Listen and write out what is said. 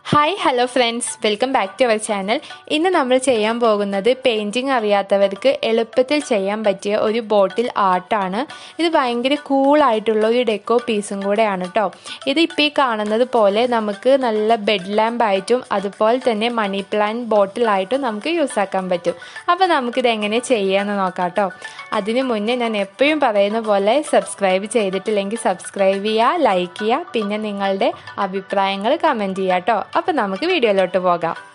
hi hello friends welcome back to our channel ഇന്ന് നമ്മൾ ചെയ്യാൻ പോകുന്നത് പെയിൻറ്റിങ് അറിയാത്തവർക്ക് എളുപ്പത്തിൽ ചെയ്യാൻ പറ്റിയ ഒരു ബോട്ടിൽ ആർട്ടാണ് ഇത് ഭയങ്കര കൂളായിട്ടുള്ള ഒരു ഡെക്കോ പീസും കൂടെയാണ് കേട്ടോ ഇത് ഇപ്പോൾ ഈ കാണുന്നത് പോലെ നമുക്ക് നല്ല ബെഡ് ലാമ്പ് ആയിട്ടും അതുപോലെ തന്നെ മണി പ്ലാന്റ് ബോട്ടിലായിട്ടും നമുക്ക് യൂസ് ആക്കാൻ പറ്റും അപ്പോൾ നമുക്കിത് എങ്ങനെ ചെയ്യാമെന്ന് നോക്കാം കേട്ടോ അതിനു മുന്നേ ഞാൻ എപ്പോഴും പറയുന്ന പോലെ സബ്സ്ക്രൈബ് ചെയ്തിട്ടില്ലെങ്കിൽ സബ്സ്ക്രൈബ് ചെയ്യുക ലൈക്ക് ചെയ്യുക പിന്നെ നിങ്ങളുടെ അഭിപ്രായങ്ങൾ കമൻറ്റ് ചെയ്യുക കേട്ടോ അപ്പോൾ നമുക്ക് വീഡിയോയിലോട്ട് പോകാം